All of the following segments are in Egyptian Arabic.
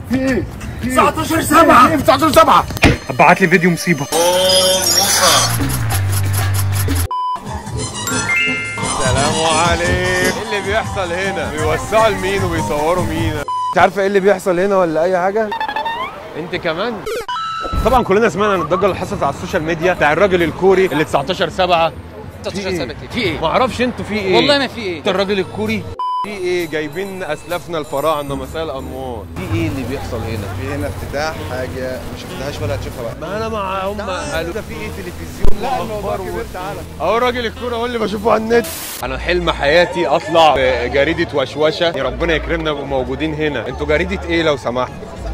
في ايه؟ 19 7 19 7 ابعت لي فيديو مصيبه السلام عليكم ايه اللي بيحصل هنا بيوسعوا لمين وبيصوروا مين انت عارفه ايه اللي بيحصل هنا ولا اي حاجه انت كمان طبعا كلنا سمعنا عن الضجه اللي حصلت على السوشيال ميديا بتاع الراجل الكوري اللي 19 7 19 إيه؟ سنه في ايه؟ ما اعرفش انتوا في ايه والله ما في ايه انت الراجل الكوري في ايه جايبين اسلافنا الفراعنه مساء الانوار في ايه اللي بيحصل هنا في هنا افتتاح حاجه ما شفتهاش ولا هتشوفها بقى ما انا مع هم قالوا ده في ايه تلفزيون لا الموضوع كبير تعالى اهو راجل الكوره هو اللي بشوفه على النت انا حلم حياتي اطلع في جريده وشوشه يا ربنا يكرمنا نبقوا موجودين هنا انتوا جريده ايه لو سمحت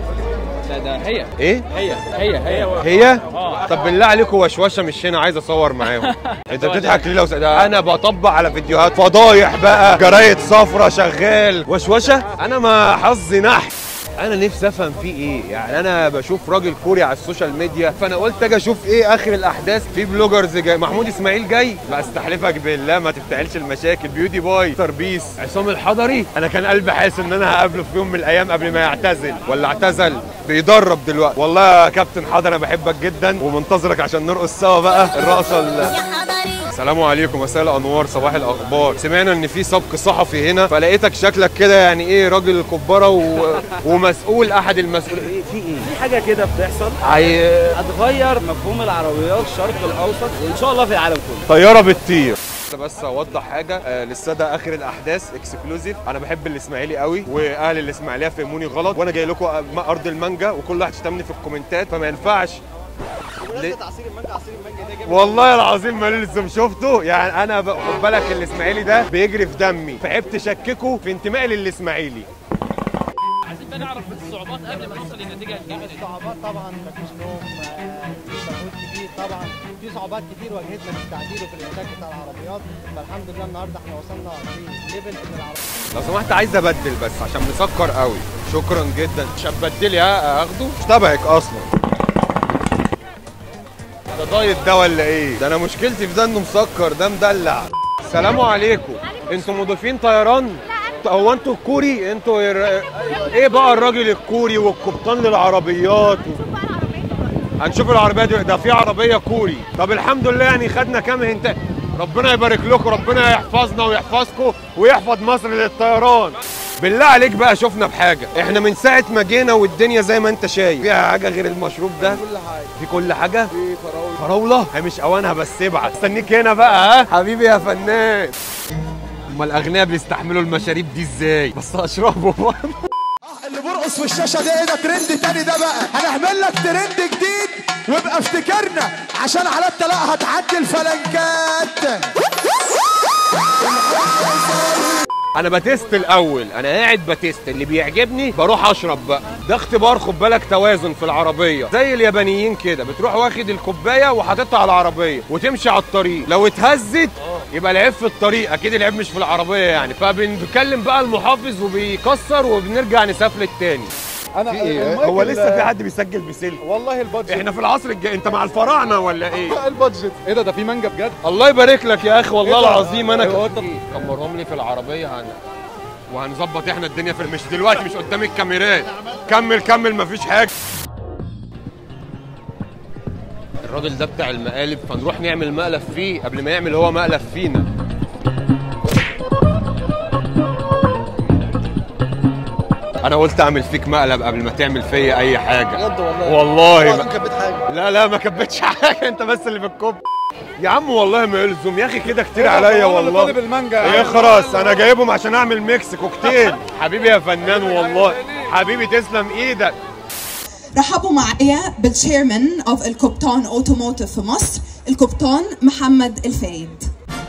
ده ده هي ايه هي هي هي هي طب بالله عليكم وشوشه مش هنا عايز اصور معاهم انت بتضحك ليه لو س... ده انا بطبق على فيديوهات فضايح بقى جرايد صفرة شغال وشوشه انا ما حظي نحس انا نفسي افهم فيه ايه يعني انا بشوف راجل كوري على السوشيال ميديا فانا قلت اجي اشوف ايه اخر الاحداث في بلوجرز جاي محمود اسماعيل جاي لا استحلفك بالله ما تفتعلش المشاكل بيوتي باي تربيس عصام الحضري انا كان قلبي حاسس ان انا هقابله في يوم من الايام قبل ما يعتزل ولا اعتزل بيدرب دلوقتي والله يا كابتن حضر انا بحبك جدا ومنتظرك عشان نرقص سوا بقى الرقصه ال- السلام عليكم مساء الانوار صباح الاخبار سمعنا ان في سبق صحفي هنا فلقيتك شكلك كده يعني ايه راجل كباره و... ومسؤول احد المسؤولين إيه في ايه في حاجه كده بتحصل عي... هتغير مفهوم العربيات الشرق الاوسط وان شاء الله في العالم كله طياره بتطير بس اوضح حاجه آه لسه ده اخر الاحداث اكسكلوزيف انا بحب الاسماعيلي قوي واهل الاسماعيليه فهموني غلط وانا جاي لكم ارض المانجا وكل واحد شتمني في الكومنتات فما ينفعش ليه؟ عصير المانجا عصير المانجا ده جامد والله العظيم ما لسه شفته يعني انا ب- خد بالك الاسماعيلي ده بيجري في دمي فحبت اشككه في انتمائي للاسماعيلي عايزين بقى نعرف الصعوبات قبل ما نوصل للنتيجه الجامده دي صعوبات طبعا مفيش نوم آه، مفيش مجهود كبير طبعا في صعوبات كتير واجهتنا في التعديل وفي الانتاج بتاع العربيات فالحمد لله النهارده احنا وصلنا ليفل ان العربيات لو سمحت عايز ابدل بس عشان مسكر قوي شكرا جدا مش هتبدلي ها اخده مش تبعك اصلا ده دايت ده ولا ايه ده انا مشكلتي في ده انه مسكر ده مدلع السلام عليكم انتوا مضيفين طيران هو انتوا الكوري انتوا ير- ايه بقى الراجل الكوري والقبطان للعربيات و... هنشوف العربيه دي ده في عربيه كوري طب الحمد لله يعني خدنا كام هنت ربنا يبارك لكم ربنا يحفظنا ويحفظكم ويحفظ مصر للطيران بالله عليك بقى شفنا بحاجه احنا من ساعه ما جينا والدنيا زي ما انت شايف فيها حاجه غير المشروب ده كل حاجه في كل حاجه في فراوله فراوله هي مش اوانها بس ابعت استنيك هنا بقى ها حبيبي يا فنان امال الاغنياء بيستحملوا المشاريب دي ازاي بس اشربه اللي بيرقص في الشاشه ده ايه ده ترند تاني ده بقى هنعمل لك ترند جديد وابقى افتكرنا عشان على الطلاق هتعدي الفلنكات انا بتست الاول انا قاعد بتست اللي بيعجبني بروح اشرب بقى ده اختبار خد بالك توازن في العربيه زي اليابانيين كده بتروح واخد الكوبايه وحاططها على العربيه وتمشي على الطريق لو اتهزت يبقى العيب في الطريق اكيد العيب مش في العربيه يعني فبنكلم بقى المحافظ وبيكسر وبنرجع نسافلت تاني انا في ايه المايك هو ال- لسه في حد بيسجل بسلك والله البادجت احنا في العصر الجاي انت مع الفراعنه ولا ايه البادجت ايه ده ده في مانجا بجد الله يبارك لك يا اخي والله إيه ده؟ العظيم انا أيوة، ك- كمرهم لي في العربيه هن... وهنظبط احنا الدنيا في مش دلوقتي مش قدام الكاميرات كمل كمل مفيش حاجه الراجل ده بتاع المقالب فنروح نعمل مقلب فيه قبل ما يعمل هو مقلب فينا انا قلت اعمل فيك مقلب قبل ما تعمل فيا اي حاجه بجد والله والله والله ما... ما كبت حاجه لا لا ما كبتش حاجه انت بس اللي في الكوب يا عم والله ما يلزم يا اخي كده كتير عليا والله طالب المانجا ايه خلاص انا جايبهم عشان اعمل ميكس كوكتيل حبيبي يا فنان والله حبيبي تسلم ايدك رحبوا معايا بالتشيرمان اوف الكوبتان اوتوموتيف في مصر الكوبتان محمد الفايد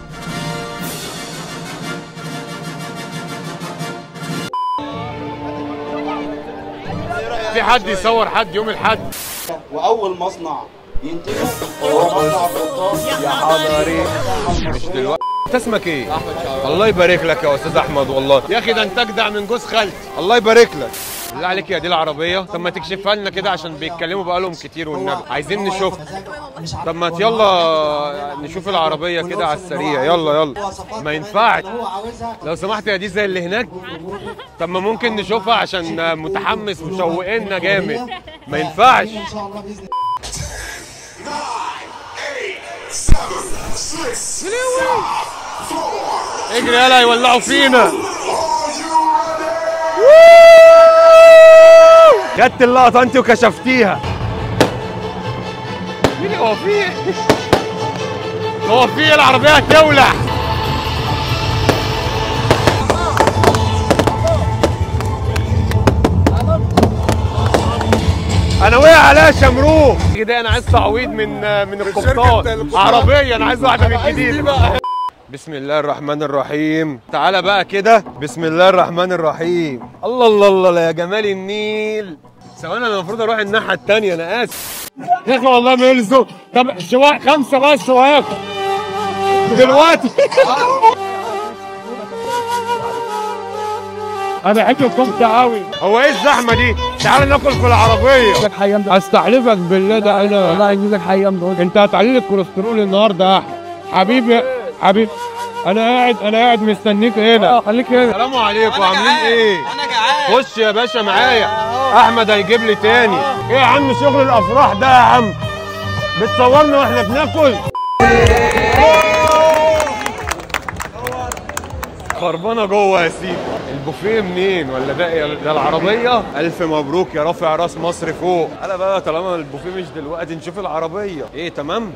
في حد يصور حد يوم الحد واول مصنع ينتجه هو مصنع قطاط يا حضري مش دلوقتي انت اسمك ايه؟ احمد شعراوي الله يبارك لك يا استاذ احمد والله يا اخي ده انت اجدع من جوز خالتي الله يبارك لك بالله عليك يا دي العربيه طب ما تكشفها لنا كده عشان بيتكلموا بقالهم كتير والنبي عايزين نشوف طب ما يلا نشوف العربيه كده على السريع يلا يلا ما ينفعش لو سمحت يا دي زي اللي هناك طب ما ممكن نشوفها عشان متحمس مشوقنا جامد ما ينفعش اجري يلا يولعوا فينا خدت اللقطة انت وكشفتيها مين هو في إيه؟ هو في إيه؟ العربية هتولع انا وقع عليها شمروخ كده انا عايز تعويض من من القبطان عربيه انا عايز واحده من جديد بسم الله الرحمن الرحيم تعالى بقى كده بسم الله الرحمن الرحيم الله الله الله يا جمال النيل ثواني انا المفروض اروح الناحيه الثانيه انا اسف يا اخي والله ما يلزم طب شواء خمسه بقى شواك دلوقتي انا بحب الكفته قوي هو ايه الزحمه دي تعال ناكل في العربيه استحلفك بالله ده انا والله يجيبك حيام انت هتعلي الكوليسترول النهارده يا احمد حبيبي حبيبي انا قاعد انا قاعد مستنيك هنا خليك هنا السلام عليكم عاملين ايه انا جعان خش يا باشا معايا احمد هيجيب لي تاني ايه يا عم شغل الافراح ده يا عم بتصورنا واحنا بناكل خربانه جوه يا سيدي البوفيه منين ولا ده إيه؟ ده العربيه الف مبروك يا رافع راس مصر فوق انا بقى طالما البوفيه مش دلوقتي نشوف العربيه ايه تمام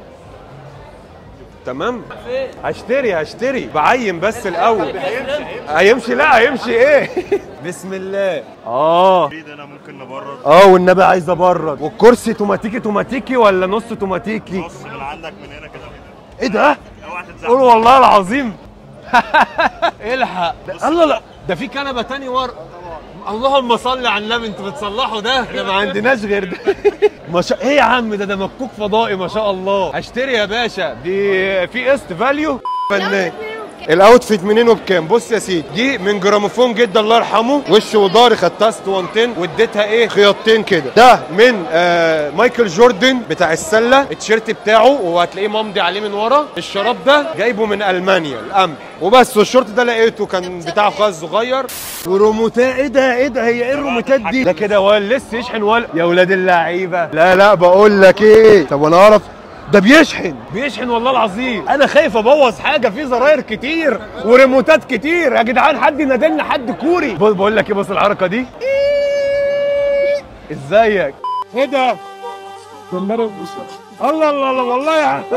تمام هشتري هشتري بعين بس الاول هيمشي لا هيمشي ايه بسم الله اه انا ممكن نبرد اه والنبي عايز ابرد والكرسي توماتيكي توماتيكي ولا نص توماتيكي نص من عندك من هنا كده ايه ده اوعى تتزحلق قول والله العظيم الحق ده الله لا ده في كنبه تاني ورا اللهم صل على النبي انتوا بتصلحوا ده احنا ما عندناش غير ده ما شاء ايه يا عم ده ده مكوك فضائي ما شاء الله اشتري يا باشا دي في قسط فاليو فنان الاوتفيت منين وبكام بص يا سيدي دي من جراموفون جدا الله يرحمه وش وضهري خدتها اسطوانتين واديتها ايه خياطتين كده ده من آه مايكل جوردن بتاع السله التيشيرت بتاعه وهتلاقيه ممضي عليه من ورا الشراب ده جايبه من المانيا القمح وبس والشورت ده لقيته كان بتاع خاص صغير وريموتات ايه ده ايه ده هي ايه الريموتات دي ده كده ولا لسه يشحن ولا يا ولاد اللعيبه لا لا بقول لك ايه طب وانا اعرف ده بيشحن بيشحن والله العظيم انا خايف ابوظ حاجه في زراير كتير وريموتات كتير يا جدعان حد ينادلنا حد كوري بص بقول لك ايه بص الحركه دي ازيك ايه ده الله الله الله والله يا عم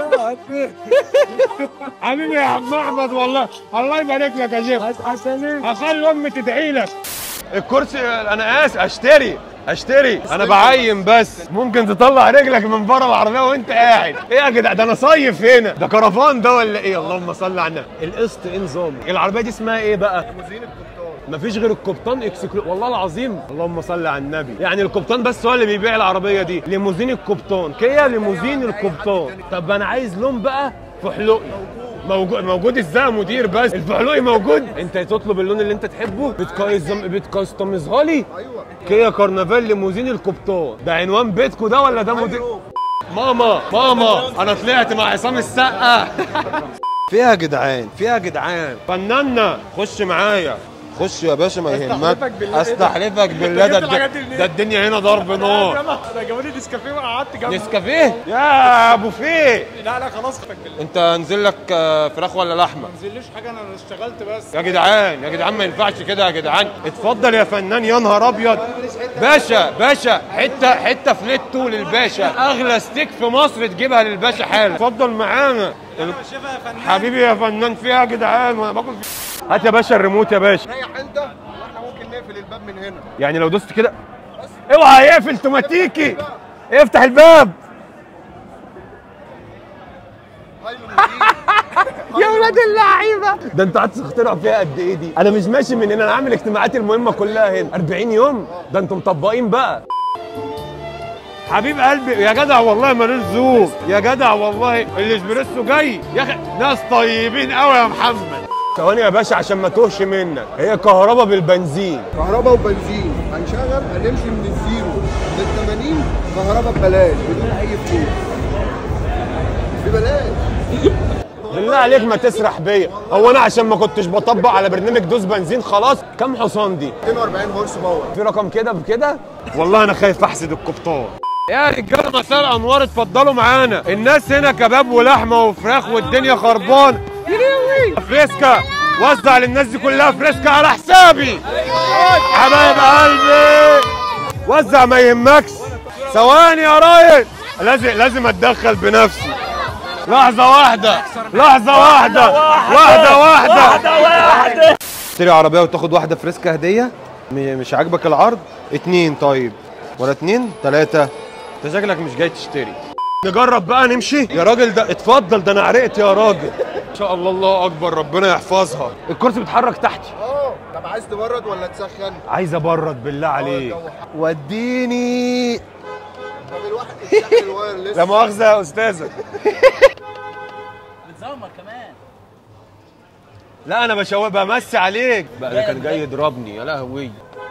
حبيبي يا عم احمد والله الله يبارك لك يا شيخ هخلي امي تدعي لك الكرسي انا اسف اشتري اشتري انا بعين بس ممكن تطلع رجلك من بره العربيه وانت قاعد ايه يا جدع ده انا صيف هنا ده كرفان ده ولا ايه اللهم صل على النبي القسط ايه نظامه العربيه دي اسمها ايه بقى مفيش غير القبطان اكسكلو والله العظيم اللهم صل على النبي يعني القبطان بس هو اللي بيبيع العربيه دي ليموزين القبطان كيا ليموزين القبطان طب انا عايز لون بقى فحلقي موجود موجود ازاي يا مدير بس الفحلوقي موجود انت تطلب اللون اللي انت تحبه بتكايزم بتكاستمزها لي ايوه كيا كرنفال ليموزين القبطان ده عنوان بيتكو ده ولا ده مدير ماما ماما انا طلعت مع عصام السقا فيها يا جدعان فيها يا جدعان فننا خش معايا خش يا باشا ما يهمك استحلفك بالله ده الد- ده الدنيا هنا ضرب نار انا جابوني نسكافيه وقعدت جنبه نسكافيه يا ابو فيه لا لا خلاص فك بالله انت نزل لك آه، فراخ ولا لحمه ما نزلش حاجه انا اشتغلت بس يا جدعان يا جدعان ما ينفعش كده يا جدعان اتفضل يا فنان يا نهار ابيض باشا باشا حته حته فليتو للباشا اغلى ستيك في مصر تجيبها للباشا حالا اتفضل معانا حبيبي يا فنان فيها يا جدعان وانا باكل فيه. هات يا باشا الريموت يا باشا ريح انت واحنا ممكن نقفل الباب من هنا يعني لو دوست كده اوعى يقفل توماتيكي افتح الباب يا ولاد اللعيبه ده انتوا قعدتوا تخترعوا فيها قد ايه دي انا مش ماشي من هنا انا عامل اجتماعاتي المهمه كلها هنا 40 يوم ده انتوا مطبقين بقى حبيب قلبي يا جدع والله مالوش ذوق يا جدع والله الاسبريسو جاي يا اخي ناس طيبين قوي يا محمد ثواني يا باشا عشان ما توهش منك هي كهرباء بالبنزين كهرباء وبنزين هنشغل هنمشي من الزيرو لل 80 كهرباء ببلاش بدون اي فلوس ببلاش بالله عليك ما تسرح بيا هو انا عشان ما كنتش بطبق على برنامج دوس بنزين خلاص كم حصان دي 240 هورس باور في رقم كده بكده والله انا خايف احسد القبطان يا رجاله مساء الانوار اتفضلوا معانا الناس هنا كباب ولحمه وفراخ والدنيا خربانه يليوي فريسكا وزع للناس دي كلها فريسكا على حسابي حبايب قلبي وزع ما يهمكش ثواني يا رايد لازم لازم اتدخل بنفسي لحظة واحدة لحظة واحدة واحدة واحدة واحدة تشتري عربية وتاخد واحدة فريسكا هدية م- مش عاجبك العرض اتنين طيب ولا اتنين تلاتة انت شكلك مش جاي تشتري نجرب بقى نمشي يا راجل ده اتفضل ده انا عرقت يا راجل ان شاء الله الله اكبر ربنا يحفظها الكرسي بيتحرك تحتي اه طب عايز تبرد ولا تسخن؟ عايز ابرد بالله عليك وديني طب الواحد يستحمل الوايرلس لا مؤاخذة يا استاذة بتزمر كمان لا انا بشوق بمسي عليك بقى ده كان جاي يضربني يا لهوي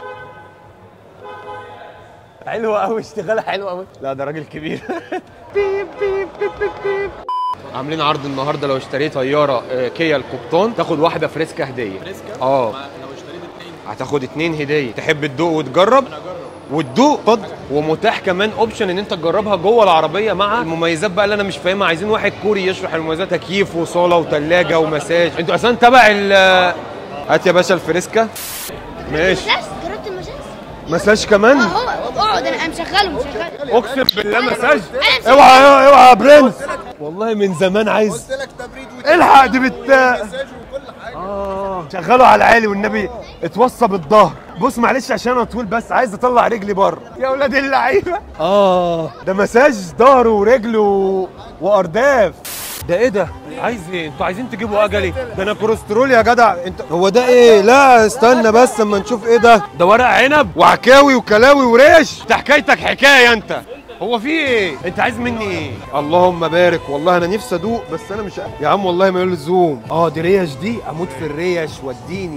حلوة قوي اشتغالها حلوة قوي لا ده راجل كبير بيب بيب بيب بيب بيب عاملين عرض النهارده لو اشتريت طياره آه، كيا القبطان تاخد واحده فريسكا هديه فريسكا اه لو اشتريت اتنين هتاخد اتنين هديه تحب تدوق وتجرب وتدوق اتفضل ومتاح كمان اوبشن ان انت تجربها جوه العربيه مع المميزات بقى اللي انا مش فاهمها عايزين واحد كوري يشرح المميزات تكييف وصاله وثلاجه ومساج انتوا اصلا تبع ال هات يا باشا الفريسكا ماشي مساج جربت المساج؟ مساج كمان اهو اقعد انا مشغله مشغله اقسم بالله مساج أنا اوعى اوعى يا برنس والله من زمان عايز قلت لك تبريد الحق دي بت ومساج وكل حاجه اه شغله على العالي والنبي اتوصى بالظهر بص معلش عشان انا طويل بس عايز اطلع رجلي بره يا اولاد اللعيبه اه ده مساج ظهر ورجل و... وارداف ده ايه ده عايز ايه انتوا عايزين تجيبوا اجلي ده انا كوليسترول يا جدع انت هو ده ايه لا استنى بس اما نشوف ايه ده ده ورق عنب وعكاوي وكلاوي وريش ده حكايتك حكايه انت هو في ايه انت عايز مني ايه اللهم بارك والله انا نفسي ادوق بس انا مش يا عم والله ما يقول زوم اه دي ريش دي اموت في الريش وديني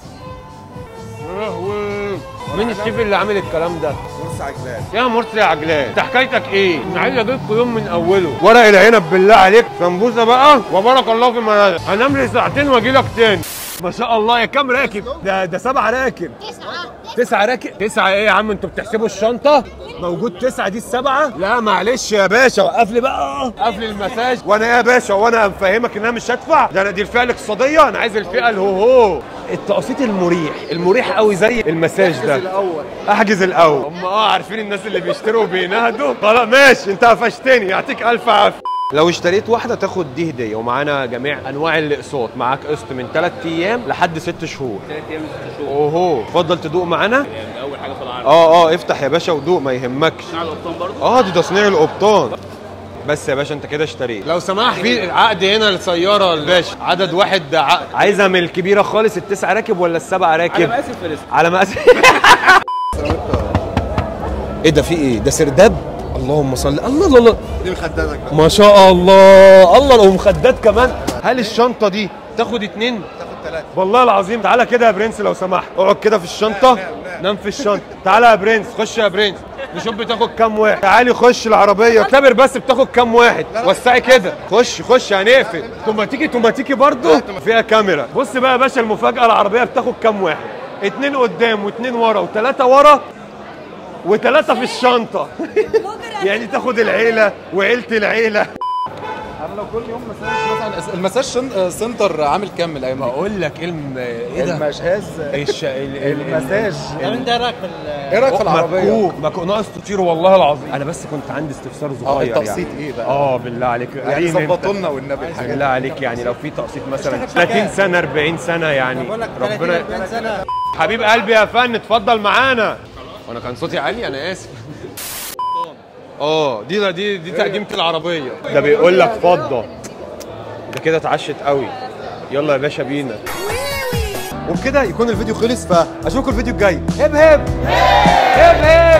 مين الشيف اللي عامل الكلام ده مرسي عجلان يا مرسي يا عجلان انت حكايتك ايه؟ انا عايز اجيبكم يوم من اوله ورق العنب بالله عليك سمبوسه بقى وبارك الله في مرادك هنام لي ساعتين واجي لك تاني ما شاء الله يا كام راكب ده ده سبعه راكب تسعة تسعه راكب تسعه ايه يا عم انتوا بتحسبوا الشنطه موجود تسعه دي السبعه لا معلش يا باشا وقف لي بقى وقف لي المساج وانا يا باشا وانا مفهمك ان انا مش هدفع ده انا دي الفئه الاقتصاديه انا عايز الفئه الهوهو التقسيط المريح المريح قوي زي المساج ده الاول احجز الاول هم اه عارفين الناس اللي بيشتروا وبينهدوا خلاص ماشي انت قفشتني يعطيك الف عافيه لو اشتريت واحده تاخد دي هديه ومعانا جميع انواع الاقساط معاك قسط من 3 ايام لحد 6 شهور ثلاث ايام ست شهور اوهو اتفضل تدوق معانا يعني اول حاجه في العرض اه اه افتح يا باشا ودوق ما يهمكش على القبطان برضه اه دي تصنيع القبطان بس يا باشا انت كده اشتريت لو سمحت في عقد هنا للسياره الباشا عدد واحد عقد عايزها من الكبيره خالص التسعه راكب ولا السبعه راكب على مقاس الفريسكا على مقاس ايه ده في ايه ده سرداب اللهم صل الله الله الله دي مخداتك بقى ما شاء الله الله لو مخدات كمان هل الشنطه دي تاخد اتنين تاخد ثلاثه والله العظيم تعالى كده يا برنس لو سمحت اقعد كده في الشنطه نام في الشنطه تعالى يا برنس خش يا برنس نشوف بتاخد كام واحد تعالي خش العربيه اختبر بس بتاخد كام واحد وسعي كده خش خش هنقفل توماتيكي توماتيكي برضو فيها كاميرا بص بقى يا باشا المفاجاه العربيه بتاخد كام واحد اتنين قدام واتنين ورا وتلاته ورا وتلاته في الشنطه يعني تاخد العيله وعيله العيله انا لو كل يوم مساج مثلا المساج شن- سنتر عامل كام الايام دي؟ بقول لك ايه الم... ايه ده المجهز الش... ال... ال... المساج طب انت ايه رايك في ال- ايه رايك في العربيه؟ مكوك مكوك ناقص تطير والله العظيم انا بس كنت عندي استفسار اه صغير التقسيط يعني. ايه بقى؟ اه بالله عليك يعني عين انت. ظبطوا لنا والنبي الحاجات بالله عليك يعني لو في تقسيط مثلا 30 سنه 40 سنه يعني بقول لك 30 ربنا 40 سنه حبيب قلبي يا فن اتفضل معانا وانا كان صوتي عالي انا اسف اه دي دي دي تقديمه العربيه ده بيقول لك فضه ده كده اتعشت قوي يلا يا باشا بينا وبكده يكون الفيديو خلص فاشوفكم الفيديو الجاي هب هب هب هب